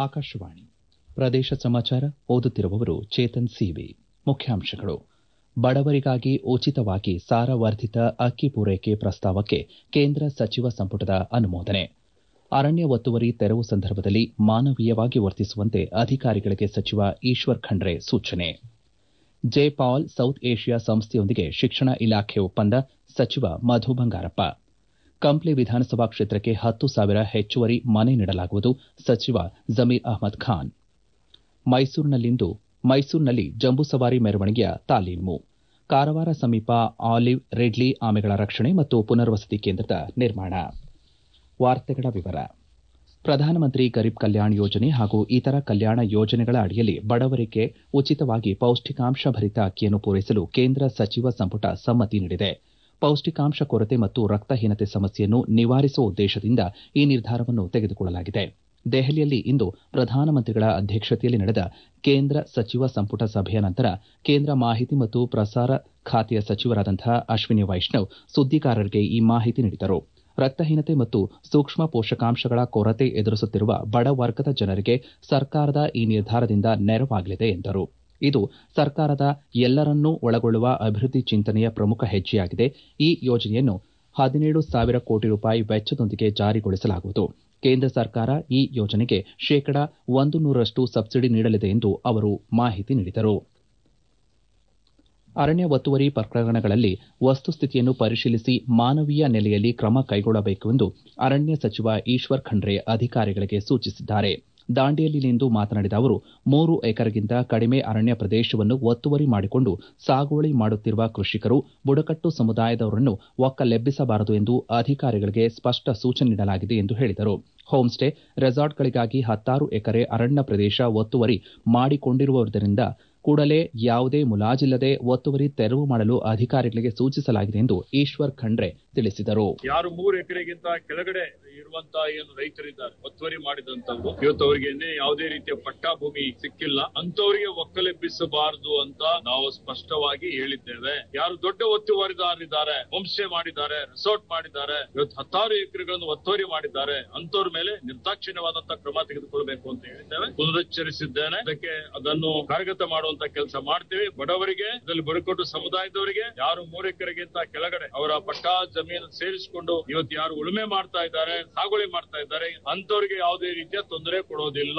ಆಕಾಶವಾಣಿ ಪ್ರದೇಶ ಸಮಾಚಾರ ಓದುತ್ತಿರುವವರು ಚೇತನ್ ಸಿವಿ ಮುಖ್ಯಾಂಶಗಳು ಬಡವರಿಗಾಗಿ ಉಚಿತವಾಗಿ ಸಾರವರ್ಧಿತ ಅಕ್ಕಿ ಪೂರೈಕೆ ಪ್ರಸ್ತಾವಕ್ಕೆ ಕೇಂದ್ರ ಸಚಿವ ಸಂಪುಟದ ಅನುಮೋದನೆ ಅರಣ್ಯ ಒತ್ತುವರಿ ತೆರವು ಸಂದರ್ಭದಲ್ಲಿ ಮಾನವೀಯವಾಗಿ ವರ್ತಿಸುವಂತೆ ಅಧಿಕಾರಿಗಳಿಗೆ ಸಚಿವ ಈಶ್ವರ್ ಖಂಡ್ರೆ ಸೂಚನೆ ಜೆ ಪಾಲ್ ಸೌತ್ ಏಷ್ಯಾ ಸಂಸ್ಥೆಯೊಂದಿಗೆ ಶಿಕ್ಷಣ ಇಲಾಖೆ ಒಪ್ಪಂದ ಸಚಿವ ಮಧು ಬಂಗಾರಪ್ಪ ಕಂಪ್ಲಿ ವಿಧಾನಸಭಾ ಕ್ಷೇತ್ರಕ್ಕೆ ಹತ್ತು ಸಾವಿರ ಹೆಚ್ಚುವರಿ ಮನೆ ನೀಡಲಾಗುವುದು ಸಚಿವ ಜಮೀರ್ ಅಹ್ಮದ್ ಖಾನ್ ಮೈಸೂರಿನಲ್ಲಿಂದು ಮೈಸೂರಿನಲ್ಲಿ ಜಂಬೂಸವಾರಿ ಮೆರವಣಿಗೆಯ ತಾಲೀಮು ಕಾರವಾರ ಸಮೀಪ ಆಲಿವ್ ರಿಡ್ಲಿ ಆಮೆಗಳ ರಕ್ಷಣೆ ಮತ್ತು ಪುನರ್ವಸತಿ ಕೇಂದ್ರದ ನಿರ್ಮಾಣ ವಾರ್ತೆಗಳ ವಿವರ ಪ್ರಧಾನಮಂತ್ರಿ ಗರೀಬ್ ಕಲ್ಯಾಣ್ ಯೋಜನೆ ಹಾಗೂ ಇತರ ಕಲ್ಯಾಣ ಯೋಜನೆಗಳ ಅಡಿಯಲ್ಲಿ ಬಡವರಿಗೆ ಉಚಿತವಾಗಿ ಪೌಷ್ಟಿಕಾಂಶ ಭರಿತ ಅಕ್ಕಿಯನ್ನು ಪೂರೈಸಲು ಕೇಂದ್ರ ಸಚಿವ ಸಂಪುಟ ಸಮ್ಮತಿ ನೀಡಿದೆ ಪೌಷ್ಟಿಕಾಂಶ ಕೊರತೆ ಮತ್ತು ರಕ್ತಹೀನತೆ ಸಮಸ್ಯೆಯನ್ನು ನಿವಾರಿಸುವ ಉದ್ದೇಶದಿಂದ ಈ ನಿರ್ಧಾರವನ್ನು ತೆಗೆದುಕೊಳ್ಳಲಾಗಿದೆ ದೆಹಲಿಯಲ್ಲಿ ಇಂದು ಪ್ರಧಾನಮಂತ್ರಿಗಳ ಅಧ್ಯಕ್ಷತೆಯಲ್ಲಿ ನಡೆದ ಕೇಂದ್ರ ಸಚಿವ ಸಂಪುಟ ಸಭೆಯ ನಂತರ ಕೇಂದ್ರ ಮಾಹಿತಿ ಮತ್ತು ಪ್ರಸಾರ ಖಾತೆಯ ಸಚಿವರಾದಂತಹ ಅಶ್ವಿನಿ ವೈಷ್ಣವ್ ಸುದ್ದಿಗಾರರಿಗೆ ಈ ಮಾಹಿತಿ ನೀಡಿದರು ರಕ್ತಹೀನತೆ ಮತ್ತು ಸೂಕ್ಷ್ಮ ಪೋಷಕಾಂಶಗಳ ಕೊರತೆ ಎದುರಿಸುತ್ತಿರುವ ಬಡ ವರ್ಗದ ಜನರಿಗೆ ಸರ್ಕಾರದ ಈ ನಿರ್ಧಾರದಿಂದ ನೆರವಾಗಲಿದೆ ಎಂದರು ಇದು ಸರ್ಕಾರದ ಎಲ್ಲರನ್ನೂ ಒಳಗೊಳ್ಳುವ ಅಭಿವೃದ್ಧಿ ಚಿಂತನೆಯ ಪ್ರಮುಖ ಹೆಜ್ಜೆಯಾಗಿದೆ ಈ ಯೋಜನೆಯನ್ನು ಹದಿನೇಳು ಸಾವಿರ ಕೋಟಿ ರೂಪಾಯಿ ವೆಚ್ಚದೊಂದಿಗೆ ಜಾರಿಗೊಳಿಸಲಾಗುವುದು ಕೇಂದ್ರ ಸರ್ಕಾರ ಈ ಯೋಜನೆಗೆ ಶೇಕಡಾ ಒಂದು ನೂರರಷ್ಟು ಸಬ್ಸಿಡಿ ನೀಡಲಿದೆ ಎಂದು ಅವರು ಮಾಹಿತಿ ನೀಡಿದರು ಅರಣ್ಯ ಒತ್ತುವರಿ ಪ್ರಕರಣಗಳಲ್ಲಿ ವಸ್ತುಸ್ಥಿತಿಯನ್ನು ಪರಿಶೀಲಿಸಿ ಮಾನವೀಯ ನೆಲೆಯಲ್ಲಿ ಕ್ರಮ ಕೈಗೊಳ್ಳಬೇಕೆಂದು ಅರಣ್ಯ ಸಚಿವ ಈಶ್ವರ್ ಖಂಡ್ರೆ ಅಧಿಕಾರಿಗಳಿಗೆ ಸೂಚಿಸಿದ್ದಾರೆ ದಾಂಡೇಲಿಯಲ್ಲಿಂದು ಮಾತನಾಡಿದ ಅವರು ಮೂರು ಎಕರೆಗಿಂತ ಕಡಿಮೆ ಅರಣ್ಯ ಪ್ರದೇಶವನ್ನು ಒತ್ತುವರಿ ಮಾಡಿಕೊಂಡು ಸಾಗುವಳಿ ಮಾಡುತ್ತಿರುವ ಕೃಷಿಕರು ಬುಡಕಟ್ಟು ಸಮುದಾಯದವರನ್ನು ಒಕ್ಕಲೆಬ್ಬಿಸಬಾರದು ಎಂದು ಅಧಿಕಾರಿಗಳಿಗೆ ಸ್ಪಷ್ಟ ಸೂಚನೆ ನೀಡಲಾಗಿದೆ ಎಂದು ಹೇಳಿದರು ಹೋಂಸ್ಟೇ ರೆಸಾರ್ಟ್ಗಳಿಗಾಗಿ ಹತ್ತಾರು ಎಕರೆ ಅರಣ್ಯ ಪ್ರದೇಶ ಒತ್ತುವರಿ ಮಾಡಿಕೊಂಡಿರುವುದರಿಂದ ಕೂಡಲೇ ಯಾವುದೇ ಮುಲಾಜಿಲ್ಲದೆ ಒತ್ತುವರಿ ತೆರವು ಮಾಡಲು ಅಧಿಕಾರಿಗಳಿಗೆ ಸೂಚಿಸಲಾಗಿದೆ ಎಂದು ಈಶ್ವರ್ ಖಂಡ್ರೆ ತಿಳಿಸಿದರು ಯಾರು ಮೂರು ಎಕರೆಗಿಂತ ಕೆಳಗಡೆ ಇರುವಂತಹ ಏನು ರೈತರಿದ್ದಾರೆ ಒತ್ತುವರಿ ಮಾಡಿದಂತವ್ರು ಇವತ್ತು ಅವರಿಗೆ ಯಾವುದೇ ರೀತಿಯ ಪಟ್ಟಾ ಭೂಮಿ ಸಿಕ್ಕಿಲ್ಲ ಅಂತವರಿಗೆ ಒಕ್ಕಲೆಬ್ಬಿಸಬಾರದು ಅಂತ ನಾವು ಸ್ಪಷ್ಟವಾಗಿ ಹೇಳಿದ್ದೇವೆ ಯಾರು ದೊಡ್ಡ ಒತ್ತುವರಿದಾರರಿದ್ದಾರೆ ಹೋಮ್ಸ್ಟೇ ಮಾಡಿದ್ದಾರೆ ರೆಸಾರ್ಟ್ ಮಾಡಿದ್ದಾರೆ ಇವತ್ತು ಹತ್ತಾರು ಎಕರೆಗಳನ್ನು ಒತ್ತುವರಿ ಮಾಡಿದ್ದಾರೆ ಅಂತವ್ರ ಮೇಲೆ ನಿರ್ದಾಕ್ಷಿಣ್ಯವಾದಂತಹ ಕ್ರಮ ತೆಗೆದುಕೊಳ್ಬೇಕು ಅಂತ ಹೇಳಿದ್ದೇವೆ ಪುನರುಚ್ಚರಿಸಿದ್ದೇನೆ ಅದಕ್ಕೆ ಅದನ್ನು ಕಾರ್ಯಗತ ಮಾಡುವಂತ ಕೆಲಸ ಮಾಡ್ತೀವಿ ಬಡವರಿಗೆ ಇದರಲ್ಲಿ ಬುಡಕಟ್ಟು ಸಮುದಾಯದವರಿಗೆ ಯಾರು ಮೂರು ಎಕರೆಗಿಂತ ಕೆಳಗಡೆ ಅವರ ಪಟ್ಟಾ ಜಮೀನು ಸೇರಿಸಿಕೊಂಡು ಇವತ್ತು ಯಾರು ಉಳುಮೆ ಮಾಡ್ತಾ ಇದ್ದಾರೆ ಸಾಗುವಳಿ ಮಾಡ್ತಾ ಇದ್ದಾರೆ ಅಂತವರಿಗೆ ಯಾವುದೇ ರೀತಿಯ ತೊಂದರೆ ಕೊಡೋದಿಲ್ಲ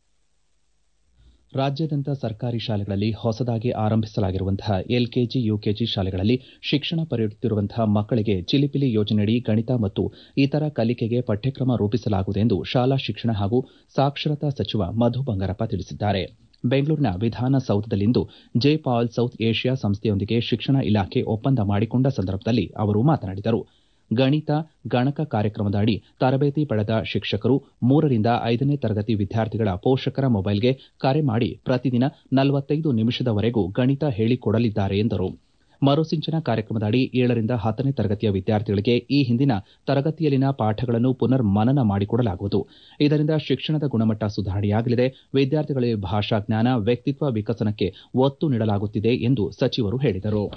ರಾಜ್ಯಾದ್ಯಂತ ಸರ್ಕಾರಿ ಶಾಲೆಗಳಲ್ಲಿ ಹೊಸದಾಗಿ ಆರಂಭಿಸಲಾಗಿರುವಂತಹ ಎಲ್ಕೆಜಿ ಯುಕೆಜಿ ಶಾಲೆಗಳಲ್ಲಿ ಶಿಕ್ಷಣ ಪಡೆಯುತ್ತಿರುವಂತಹ ಮಕ್ಕಳಿಗೆ ಚಿಲಿಪಿಲಿ ಯೋಜನೆಯಡಿ ಗಣಿತ ಮತ್ತು ಇತರ ಕಲಿಕೆಗೆ ಪಠ್ಯಕ್ರಮ ರೂಪಿಸಲಾಗುವುದು ಎಂದು ಶಾಲಾ ಶಿಕ್ಷಣ ಹಾಗೂ ಸಾಕ್ಷರತಾ ಸಚಿವ ಮಧು ಬಂಗಾರಪ್ಪ ತಿಳಿಸಿದ್ದಾರೆ ಬೆಂಗಳೂರಿನ ವಿಧಾನಸೌಧದಲ್ಲಿಂದು ಜೆ ಪಾಲ್ ಸೌತ್ ಏಷ್ಯಾ ಸಂಸ್ಥೆಯೊಂದಿಗೆ ಶಿಕ್ಷಣ ಇಲಾಖೆ ಒಪ್ಪಂದ ಮಾಡಿಕೊಂಡ ಸಂದರ್ಭದಲ್ಲಿ ಅವರು ಮಾತನಾಡಿದರು ಗಣಿತ ಗಣಕ ಕಾರ್ಯಕ್ರಮದ ಅಡಿ ತರಬೇತಿ ಪಡೆದ ಶಿಕ್ಷಕರು ಮೂರರಿಂದ ಐದನೇ ತರಗತಿ ವಿದ್ಯಾರ್ಥಿಗಳ ಪೋಷಕರ ಮೊಬೈಲ್ಗೆ ಕರೆ ಮಾಡಿ ಪ್ರತಿದಿನ ನಲವತ್ತೈದು ನಿಮಿಷದವರೆಗೂ ಗಣಿತ ಹೇಳಿಕೊಡಲಿದ್ದಾರೆ ಎಂದರು ಮರುಸಿಂಚನ ಕಾರ್ಯಕ್ರಮದ ಅಡಿ ಏಳರಿಂದ ಹತ್ತನೇ ತರಗತಿಯ ವಿದ್ಯಾರ್ಥಿಗಳಿಗೆ ಈ ಹಿಂದಿನ ತರಗತಿಯಲ್ಲಿನ ಪಾಠಗಳನ್ನು ಪುನರ್ ಮನನ ಮಾಡಿಕೊಡಲಾಗುವುದು ಇದರಿಂದ ಶಿಕ್ಷಣದ ಗುಣಮಟ್ಟ ಸುಧಾರಣೆಯಾಗಲಿದೆ ವಿದ್ಯಾರ್ಥಿಗಳಿಗೆ ಭಾಷಾ ಜ್ಞಾನ ವ್ಯಕ್ತಿತ್ವ ವಿಕಸನಕ್ಕೆ ಒತ್ತು ನೀಡಲಾಗುತ್ತಿದೆ ಎಂದು ಸಚಿವರು ಹೇಳಿದರು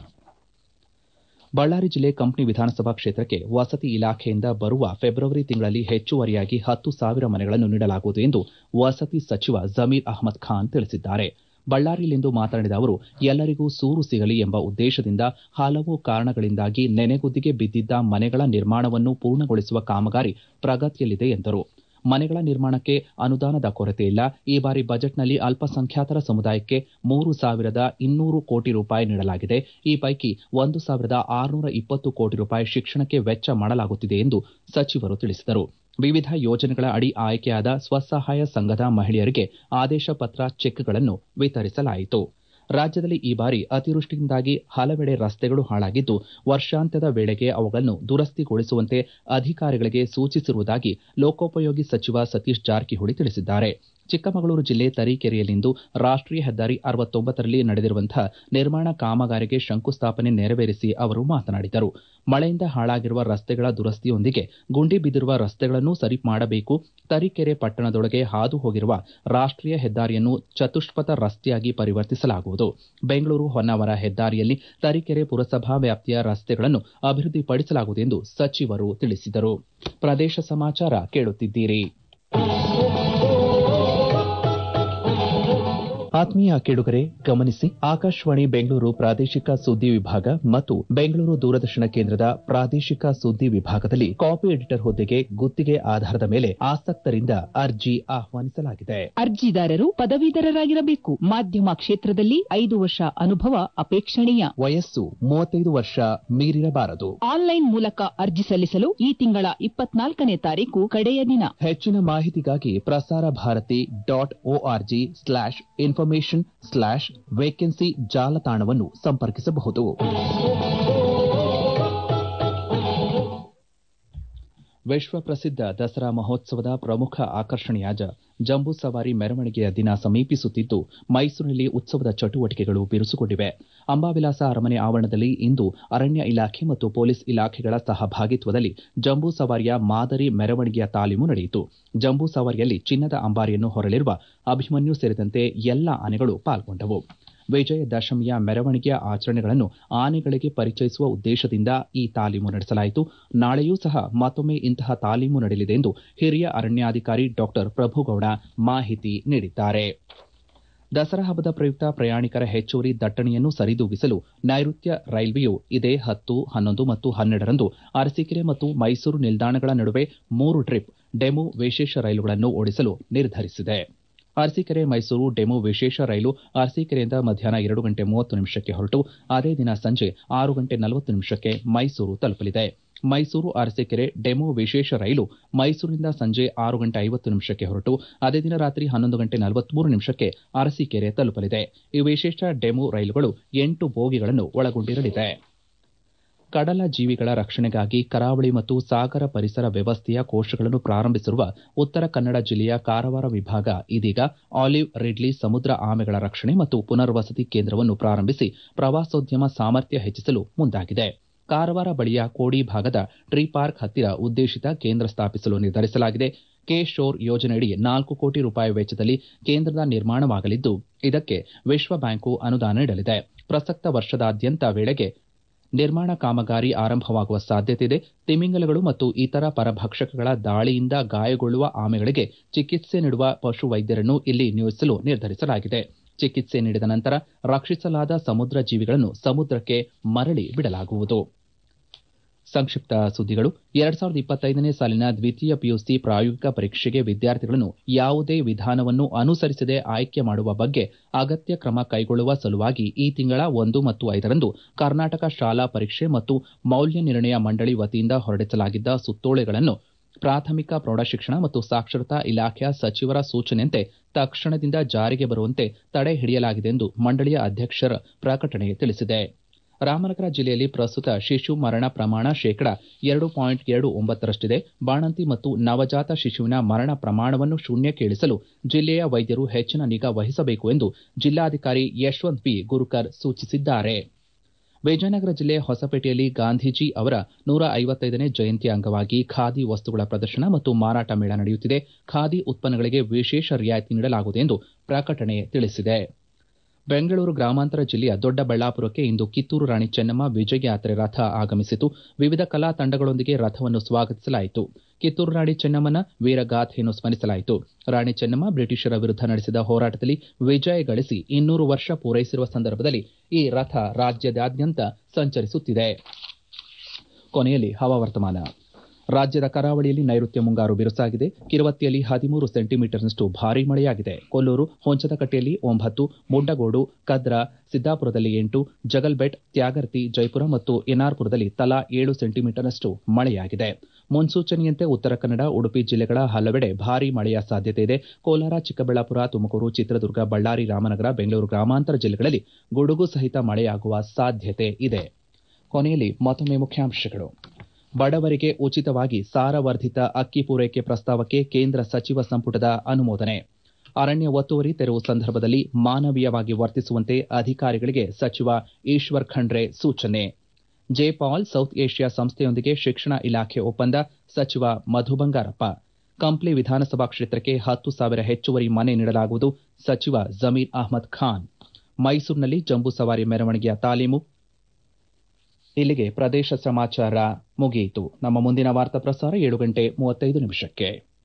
ಬಳ್ಳಾರಿ ಜಿಲ್ಲೆ ಕಂಪ್ಲಿ ವಿಧಾನಸಭಾ ಕ್ಷೇತ್ರಕ್ಕೆ ವಸತಿ ಇಲಾಖೆಯಿಂದ ಬರುವ ಫೆಬ್ರವರಿ ತಿಂಗಳಲ್ಲಿ ಹೆಚ್ಚುವರಿಯಾಗಿ ಹತ್ತು ಸಾವಿರ ಮನೆಗಳನ್ನು ನೀಡಲಾಗುವುದು ಎಂದು ವಸತಿ ಸಚಿವ ಜಮೀರ್ ಅಹ್ಮದ್ ಖಾನ್ ತಿಳಿಸಿದ್ದಾರೆ ಬಳ್ಳಾರಿಯಲ್ಲಿಂದು ಮಾತನಾಡಿದ ಅವರು ಎಲ್ಲರಿಗೂ ಸೂರು ಸಿಗಲಿ ಎಂಬ ಉದ್ದೇಶದಿಂದ ಹಲವು ಕಾರಣಗಳಿಂದಾಗಿ ನೆನೆಗುದ್ದಿಗೆ ಬಿದ್ದಿದ್ದ ಮನೆಗಳ ನಿರ್ಮಾಣವನ್ನು ಪೂರ್ಣಗೊಳಿಸುವ ಕಾಮಗಾರಿ ಪ್ರಗತಿಯಲ್ಲಿದೆ ಎಂದರು ಮನೆಗಳ ನಿರ್ಮಾಣಕ್ಕೆ ಅನುದಾನದ ಕೊರತೆ ಇಲ್ಲ ಈ ಬಾರಿ ಬಜೆಟ್ನಲ್ಲಿ ಅಲ್ಪಸಂಖ್ಯಾತರ ಸಮುದಾಯಕ್ಕೆ ಮೂರು ಸಾವಿರದ ಇನ್ನೂರು ಕೋಟಿ ರೂಪಾಯಿ ನೀಡಲಾಗಿದೆ ಈ ಪೈಕಿ ಒಂದು ಸಾವಿರದ ಆರುನೂರ ಇಪ್ಪತ್ತು ಕೋಟಿ ರೂಪಾಯಿ ಶಿಕ್ಷಣಕ್ಕೆ ವೆಚ್ಚ ಮಾಡಲಾಗುತ್ತಿದೆ ಎಂದು ಸಚಿವರು ತಿಳಿಸಿದರು ವಿವಿಧ ಯೋಜನೆಗಳ ಅಡಿ ಆಯ್ಕೆಯಾದ ಸ್ವಸಹಾಯ ಸಂಘದ ಮಹಿಳೆಯರಿಗೆ ಆದೇಶ ಪತ್ರ ಚೆಕ್ಗಳನ್ನು ವಿತರಿಸಲಾಯಿತು ರಾಜ್ಯದಲ್ಲಿ ಈ ಬಾರಿ ಅತಿವೃಷ್ಟಿಯಿಂದಾಗಿ ಹಲವೆಡೆ ರಸ್ತೆಗಳು ಹಾಳಾಗಿದ್ದು ವರ್ಷಾಂತ್ಯದ ವೇಳೆಗೆ ಅವುಗಳನ್ನು ದುರಸ್ತಿಗೊಳಿಸುವಂತೆ ಅಧಿಕಾರಿಗಳಿಗೆ ಸೂಚಿಸಿರುವುದಾಗಿ ಲೋಕೋಪಯೋಗಿ ಸಚಿವ ಸತೀಶ್ ಜಾರಕಿಹೊಳಿ ತಿಳಿಸಿದ್ದಾರೆ ಚಿಕ್ಕಮಗಳೂರು ಜಿಲ್ಲೆ ತರೀಕೆರೆಯಲ್ಲಿಂದು ರಾಷ್ಟೀಯ ಹೆದ್ದಾರಿ ಅರವತ್ತೊಂಬತ್ತರಲ್ಲಿ ನಡೆದಿರುವಂತಹ ನಿರ್ಮಾಣ ಕಾಮಗಾರಿಗೆ ಶಂಕುಸ್ಥಾಪನೆ ನೆರವೇರಿಸಿ ಅವರು ಮಾತನಾಡಿದರು ಮಳೆಯಿಂದ ಹಾಳಾಗಿರುವ ರಸ್ತೆಗಳ ದುರಸ್ತಿಯೊಂದಿಗೆ ಗುಂಡಿ ಬಿದ್ದಿರುವ ರಸ್ತೆಗಳನ್ನು ಸರಿ ಮಾಡಬೇಕು ತರೀಕೆರೆ ಪಟ್ಟಣದೊಳಗೆ ಹಾದು ಹೋಗಿರುವ ರಾಷ್ಟೀಯ ಹೆದ್ದಾರಿಯನ್ನು ಚತುಷ್ಪಥ ರಸ್ತೆಯಾಗಿ ಪರಿವರ್ತಿಸಲಾಗುವುದು ಬೆಂಗಳೂರು ಹೊನ್ನಾವರ ಹೆದ್ದಾರಿಯಲ್ಲಿ ತರೀಕೆರೆ ಪುರಸಭಾ ವ್ಯಾಪ್ತಿಯ ರಸ್ತೆಗಳನ್ನು ಅಭಿವೃದ್ಧಿಪಡಿಸಲಾಗುವುದು ಎಂದು ಸಚಿವರು ತಿಳಿಸಿದರು ಪ್ರದೇಶ ಸಮಾಚಾರ ಕೇಳುತ್ತಿದ್ದೀರಿ ಆತ್ಮೀಯ ಕೇಳುಗರೆ ಗಮನಿಸಿ ಆಕಾಶವಾಣಿ ಬೆಂಗಳೂರು ಪ್ರಾದೇಶಿಕ ಸುದ್ದಿ ವಿಭಾಗ ಮತ್ತು ಬೆಂಗಳೂರು ದೂರದರ್ಶನ ಕೇಂದ್ರದ ಪ್ರಾದೇಶಿಕ ಸುದ್ದಿ ವಿಭಾಗದಲ್ಲಿ ಕಾಪಿ ಎಡಿಟರ್ ಹುದ್ದೆಗೆ ಗುತ್ತಿಗೆ ಆಧಾರದ ಮೇಲೆ ಆಸಕ್ತರಿಂದ ಅರ್ಜಿ ಆಹ್ವಾನಿಸಲಾಗಿದೆ ಅರ್ಜಿದಾರರು ಪದವೀಧರರಾಗಿರಬೇಕು ಮಾಧ್ಯಮ ಕ್ಷೇತ್ರದಲ್ಲಿ ಐದು ವರ್ಷ ಅನುಭವ ಅಪೇಕ್ಷಣೀಯ ವಯಸ್ಸು ಮೂವತ್ತೈದು ವರ್ಷ ಮೀರಿರಬಾರದು ಆನ್ಲೈನ್ ಮೂಲಕ ಅರ್ಜಿ ಸಲ್ಲಿಸಲು ಈ ತಿಂಗಳ ಇಪ್ಪತ್ನಾಲ್ಕನೇ ತಾರೀಕು ಕಡೆಯ ದಿನ ಹೆಚ್ಚಿನ ಮಾಹಿತಿಗಾಗಿ Prasar Bharati dot O R G slash information slash vacancy ಜಾಲತಾಣವನ್ನು ಸಂಪರ್ಕಿಸಬಹುದು ವಿಶ್ವ ಪ್ರಸಿದ್ಧ ದಸರಾ ಮಹೋತ್ಸವದ ಪ್ರಮುಖ ಆಕರ್ಷಣೆಯಾದ ಜಂಬೂ ಸವಾರಿ ಮೆರವಣಿಗೆಯ ದಿನ ಸಮೀಪಿಸುತ್ತಿದ್ದು ಮೈಸೂರಿನಲ್ಲಿ ಉತ್ಸವದ ಚಟುವಟಿಕೆಗಳು ಬಿರುಸುಗೊಂಡಿವೆ ಅಂಬಾವಿಲಾಸ ಅರಮನೆ ಆವರಣದಲ್ಲಿ ಇಂದು ಅರಣ್ಯ ಇಲಾಖೆ ಮತ್ತು ಪೊಲೀಸ್ ಇಲಾಖೆಗಳ ಸಹಭಾಗಿತ್ವದಲ್ಲಿ ಜಂಬೂ ಸವಾರಿಯ ಮಾದರಿ ಮೆರವಣಿಗೆಯ ತಾಲೀಮು ನಡೆಯಿತು ಜಂಬೂ ಸವಾರಿಯಲ್ಲಿ ಚಿನ್ನದ ಅಂಬಾರಿಯನ್ನು ಹೊರಲಿರುವ ಅಭಿಮನ್ಯು ಸೇರಿದಂತೆ ಎಲ್ಲ ಆನೆಗಳು ಪಾಲ್ಗೊಂಡವು ವಿಜಯದಶಮಿಯ ಮೆರವಣಿಗೆಯ ಆಚರಣೆಗಳನ್ನು ಆನೆಗಳಿಗೆ ಪರಿಚಯಿಸುವ ಉದ್ದೇಶದಿಂದ ಈ ತಾಲೀಮು ನಡೆಸಲಾಯಿತು ನಾಳೆಯೂ ಸಹ ಮತ್ತೊಮ್ಮೆ ಇಂತಹ ತಾಲೀಮು ನಡೆಯಲಿದೆ ಎಂದು ಹಿರಿಯ ಅರಣ್ಯಾಧಿಕಾರಿ ಡಾಕ್ಟರ್ ಪ್ರಭುಗೌಡ ಮಾಹಿತಿ ನೀಡಿದ್ದಾರೆ ದಸರಾ ಹಬ್ಬದ ಪ್ರಯುಕ್ತ ಪ್ರಯಾಣಿಕರ ಹೆಚ್ಚುವರಿ ದಟ್ಟಣೆಯನ್ನು ಸರಿದೂಗಿಸಲು ನೈಋತ್ಯ ರೈಲ್ವೆಯು ಇದೇ ಹತ್ತು ಹನ್ನೊಂದು ಮತ್ತು ಹನ್ನೆರಡರಂದು ಅರಸೀಕೆರೆ ಮತ್ತು ಮೈಸೂರು ನಿಲ್ದಾಣಗಳ ನಡುವೆ ಮೂರು ಟ್ರಿಪ್ ಡೆಮು ವಿಶೇಷ ರೈಲುಗಳನ್ನು ಓಡಿಸಲು ನಿರ್ಧರಿಸಿದೆ ಅರಸೀಕೆರೆ ಮೈಸೂರು ಡೆಮು ವಿಶೇಷ ರೈಲು ಅರಸೀಕೆರೆಯಿಂದ ಮಧ್ಯಾಹ್ನ ಎರಡು ಗಂಟೆ ಮೂವತ್ತು ನಿಮಿಷಕ್ಕೆ ಹೊರಟು ಅದೇ ದಿನ ಸಂಜೆ ಆರು ಗಂಟೆ ನಲವತ್ತು ನಿಮಿಷಕ್ಕೆ ಮೈಸೂರು ತಲುಪಲಿದೆ ಮೈಸೂರು ಅರಸೀಕೆರೆ ಡೆಮು ವಿಶೇಷ ರೈಲು ಮೈಸೂರಿನಿಂದ ಸಂಜೆ ಆರು ಗಂಟೆ ಐವತ್ತು ನಿಮಿಷಕ್ಕೆ ಹೊರಟು ಅದೇ ದಿನ ರಾತ್ರಿ ಹನ್ನೊಂದು ಗಂಟೆ ನಲವತ್ಮೂರು ನಿಮಿಷಕ್ಕೆ ಅರಸೀಕೆರೆ ತಲುಪಲಿದೆ ಈ ವಿಶೇಷ ಡೆಮು ರೈಲುಗಳು ಎಂಟು ಬೋಗಿಗಳನ್ನು ಒಳಗೊಂಡಿರಲಿದೆ ಕಡಲ ಜೀವಿಗಳ ರಕ್ಷಣೆಗಾಗಿ ಕರಾವಳಿ ಮತ್ತು ಸಾಗರ ಪರಿಸರ ವ್ಯವಸ್ಥೆಯ ಕೋಶಗಳನ್ನು ಪ್ರಾರಂಭಿಸಿರುವ ಉತ್ತರ ಕನ್ನಡ ಜಿಲ್ಲೆಯ ಕಾರವಾರ ವಿಭಾಗ ಇದೀಗ ಆಲಿವ್ ರಿಡ್ಲಿ ಸಮುದ್ರ ಆಮೆಗಳ ರಕ್ಷಣೆ ಮತ್ತು ಪುನರ್ವಸತಿ ಕೇಂದ್ರವನ್ನು ಪ್ರಾರಂಭಿಸಿ ಪ್ರವಾಸೋದ್ಯಮ ಸಾಮರ್ಥ್ಯ ಹೆಚ್ಚಿಸಲು ಮುಂದಾಗಿದೆ ಕಾರವಾರ ಬಳಿಯ ಕೋಡಿ ಭಾಗದ ಟ್ರೀ ಪಾರ್ಕ್ ಹತ್ತಿರ ಉದ್ದೇಶಿತ ಕೇಂದ್ರ ಸ್ಥಾಪಿಸಲು ನಿರ್ಧರಿಸಲಾಗಿದೆ ಕೆ ಶೋರ್ ಯೋಜನೆಯಡಿ ನಾಲ್ಕು ಕೋಟಿ ರೂಪಾಯಿ ವೆಚ್ಚದಲ್ಲಿ ಕೇಂದ್ರದ ನಿರ್ಮಾಣವಾಗಲಿದ್ದು ಇದಕ್ಕೆ ವಿಶ್ವ ಬ್ಯಾಂಕು ಅನುದಾನ ನೀಡಲಿದೆ ಪ್ರಸಕ್ತ ವರ್ಷದಾದ್ಯಂತ ವೇಳೆಗೆ ನಿರ್ಮಾಣ ಕಾಮಗಾರಿ ಆರಂಭವಾಗುವ ಸಾಧ್ಯತೆ ಇದೆ ತಿಮಿಂಗಲಗಳು ಮತ್ತು ಇತರ ಪರಭಕ್ಷಕಗಳ ದಾಳಿಯಿಂದ ಗಾಯಗೊಳ್ಳುವ ಆಮೆಗಳಿಗೆ ಚಿಕಿತ್ಸೆ ನೀಡುವ ಪಶು ವೈದ್ಯರನ್ನು ಇಲ್ಲಿ ನಿಯೋಜಿಸಲು ನಿರ್ಧರಿಸಲಾಗಿದೆ ಚಿಕಿತ್ಸೆ ನೀಡಿದ ನಂತರ ರಕ್ಷಿಸಲಾದ ಸಮುದ್ರ ಜೀವಿಗಳನ್ನು ಸಮುದ್ರಕ್ಕೆ ಮರಳಿ ಬಿಡಲಾಗುವುದು ಸಂಕ್ಷಿಪ್ತ ಸುದ್ದಿಗಳು ಎರಡ್ ಸಾವಿರದ ಇಪ್ಪತ್ತೈದನೇ ಸಾಲಿನ ದ್ವಿತೀಯ ಪಿಯುಸಿ ಪ್ರಾಯೋಗಿಕ ಪರೀಕ್ಷೆಗೆ ವಿದ್ಯಾರ್ಥಿಗಳನ್ನು ಯಾವುದೇ ವಿಧಾನವನ್ನು ಅನುಸರಿಸದೆ ಆಯ್ಕೆ ಮಾಡುವ ಬಗ್ಗೆ ಅಗತ್ಯ ಕ್ರಮ ಕೈಗೊಳ್ಳುವ ಸಲುವಾಗಿ ಈ ತಿಂಗಳ ಒಂದು ಮತ್ತು ಐದರಂದು ಕರ್ನಾಟಕ ಶಾಲಾ ಪರೀಕ್ಷೆ ಮತ್ತು ಮೌಲ್ಯ ನಿರ್ಣಯ ಮಂಡಳಿ ವತಿಯಿಂದ ಹೊರಡಿಸಲಾಗಿದ್ದ ಸುತ್ತೋಲೆಗಳನ್ನು ಪ್ರಾಥಮಿಕ ಪ್ರೌಢಶಿಕ್ಷಣ ಮತ್ತು ಸಾಕ್ಷರತಾ ಇಲಾಖೆಯ ಸಚಿವರ ಸೂಚನೆಯಂತೆ ತಕ್ಷಣದಿಂದ ಜಾರಿಗೆ ಬರುವಂತೆ ತಡೆ ಹಿಡಿಯಲಾಗಿದೆ ಎಂದು ಮಂಡಳಿಯ ಅಧ್ಯಕ್ಷರ ಪ್ರಕಟಣೆ ತಿಳಿಸಿದೆ ರಾಮನಗರ ಜಿಲ್ಲೆಯಲ್ಲಿ ಪ್ರಸ್ತುತ ಶಿಶು ಮರಣ ಪ್ರಮಾಣ ಶೇಕಡ ಎರಡು ಪಾಯಿಂಟ್ ಎರಡು ಒಂಬತ್ತರಷ್ಟಿದೆ ಬಾಣಂತಿ ಮತ್ತು ನವಜಾತ ಶಿಶುವಿನ ಮರಣ ಪ್ರಮಾಣವನ್ನು ಶೂನ್ಯಕ್ಕೆ ಇಳಿಸಲು ಜಿಲ್ಲೆಯ ವೈದ್ಯರು ಹೆಚ್ಚಿನ ನಿಗಾ ವಹಿಸಬೇಕು ಎಂದು ಜಿಲ್ಲಾಧಿಕಾರಿ ಯಶವಂತ್ ಬಿ ಗುರುಕರ್ ಸೂಚಿಸಿದ್ದಾರೆ ವಿಜಯನಗರ ಜಿಲ್ಲೆ ಹೊಸಪೇಟೆಯಲ್ಲಿ ಗಾಂಧೀಜಿ ಅವರ ನೂರ ಐವತ್ತೈದನೇ ಜಯಂತಿ ಅಂಗವಾಗಿ ಖಾದಿ ವಸ್ತುಗಳ ಪ್ರದರ್ಶನ ಮತ್ತು ಮಾರಾಟ ಮೇಳ ನಡೆಯುತ್ತಿದೆ ಖಾದಿ ಉತ್ಪನ್ನಗಳಿಗೆ ವಿಶೇಷ ರಿಯಾಯಿತಿ ನೀಡಲಾಗುವುದು ಎಂದು ಪ್ರಕಟಣೆ ತಿಳಿಸಿದೆ ಬೆಂಗಳೂರು ಗ್ರಾಮಾಂತರ ಜಿಲ್ಲೆಯ ದೊಡ್ಡಬಳ್ಳಾಪುರಕ್ಕೆ ಇಂದು ಕಿತ್ತೂರು ರಾಣಿ ಚೆನ್ನಮ್ಮ ವಿಜಯ ಯಾತ್ರೆ ರಥ ಆಗಮಿಸಿತು ವಿವಿಧ ಕಲಾ ತಂಡಗಳೊಂದಿಗೆ ರಥವನ್ನು ಸ್ವಾಗತಿಸಲಾಯಿತು ಕಿತ್ತೂರು ರಾಣಿ ಚೆನ್ನಮ್ಮನ ವೀರಗಾಥೆಯನ್ನು ಸ್ಮರಿಸಲಾಯಿತು ರಾಣಿ ಚೆನ್ನಮ್ಮ ಬ್ರಿಟಿಷರ ವಿರುದ್ಧ ನಡೆಸಿದ ಹೋರಾಟದಲ್ಲಿ ವಿಜಯ ಗಳಿಸಿ ಇನ್ನೂರು ವರ್ಷ ಪೂರೈಸಿರುವ ಸಂದರ್ಭದಲ್ಲಿ ಈ ರಥ ರಾಜ್ಯದಾದ್ಯಂತ ಸಂಚರಿಸುತ್ತಿದೆ ಕೊನೆಯಲ್ಲಿ ಹವಾವರ್ತಮಾನ ರಾಜ್ಯದ ಕರಾವಳಿಯಲ್ಲಿ ನೈಋತ್ಯ ಮುಂಗಾರು ಬಿರುಸಾಗಿದೆ ಕಿರುವತ್ತಿಯಲ್ಲಿ ಹದಿಮೂರು ಸೆಂಟಿಮೀಟರ್ನಷ್ಟು ಭಾರೀ ಮಳೆಯಾಗಿದೆ ಕೊಲ್ಲೂರು ಹೊಂಚದಕಟ್ಟೆಯಲ್ಲಿ ಒಂಬತ್ತು ಮುಂಡಗೋಡು ಕದ್ರಾ ಸಿದ್ದಾಪುರದಲ್ಲಿ ಎಂಟು ಜಗಲ್ಬೆಟ್ ತ್ಯಾಗರ್ತಿ ಜೈಪುರ ಮತ್ತು ಎನ್ಆರ್ಪುರದಲ್ಲಿ ತಲಾ ಏಳು ಸೆಂಟಿಮೀಟರ್ನಷ್ಟು ಮಳೆಯಾಗಿದೆ ಮುನ್ಸೂಚನೆಯಂತೆ ಉತ್ತರ ಕನ್ನಡ ಉಡುಪಿ ಜಿಲ್ಲೆಗಳ ಹಲವೆಡೆ ಭಾರೀ ಮಳೆಯ ಸಾಧ್ಯತೆ ಇದೆ ಕೋಲಾರ ಚಿಕ್ಕಬಳ್ಳಾಪುರ ತುಮಕೂರು ಚಿತ್ರದುರ್ಗ ಬಳ್ಳಾರಿ ರಾಮನಗರ ಬೆಂಗಳೂರು ಗ್ರಾಮಾಂತರ ಜಿಲ್ಲೆಗಳಲ್ಲಿ ಗುಡುಗು ಸಹಿತ ಮಳೆಯಾಗುವ ಸಾಧ್ಯತೆ ಇದೆ ಕೊನೆಯಲ್ಲಿ ಮತ್ತೊಮ್ಮೆ ಮುಖ್ಯಾಂಶಗಳು ಬಡವರಿಗೆ ಉಚಿತವಾಗಿ ಸಾರವರ್ಧಿತ ಅಕ್ಕಿ ಪೂರೈಕೆ ಪ್ರಸ್ತಾವಕ್ಕೆ ಕೇಂದ್ರ ಸಚಿವ ಸಂಪುಟದ ಅನುಮೋದನೆ ಅರಣ್ಯ ಒತ್ತುವರಿ ತೆರವು ಸಂದರ್ಭದಲ್ಲಿ ಮಾನವೀಯವಾಗಿ ವರ್ತಿಸುವಂತೆ ಅಧಿಕಾರಿಗಳಿಗೆ ಸಚಿವ ಈಶ್ವರ್ ಖಂಡ್ರೆ ಸೂಚನೆ ಜೆಪಾಲ್ ಸೌತ್ ಏಷ್ಯಾ ಸಂಸ್ಥೆಯೊಂದಿಗೆ ಶಿಕ್ಷಣ ಇಲಾಖೆ ಒಪ್ಪಂದ ಸಚಿವ ಮಧು ಬಂಗಾರಪ್ಪ ಕಂಪ್ಲಿ ವಿಧಾನಸಭಾ ಕ್ಷೇತ್ರಕ್ಕೆ ಹತ್ತು ಸಾವಿರ ಹೆಚ್ಚುವರಿ ಮನೆ ನೀಡಲಾಗುವುದು ಸಚಿವ ಜಮೀರ್ ಅಹ್ಮದ್ ಖಾನ್ ಮೈಸೂರಿನಲ್ಲಿ ಜಂಬೂ ಸವಾರಿ ಮೆರವಣಿಗೆಯ ತಾಲೀಮು ಇಲ್ಲಿಗೆ ಪ್ರದೇಶ ಸಮಾಚಾರ ಮುಗಿಯಿತು ನಮ್ಮ ಮುಂದಿನ ವಾರ್ತಾ ಪ್ರಸಾರ ಏಳು ಗಂಟೆ ಮೂವತ್ತೈದು ನಿಮಿಷಕ್ಕೆ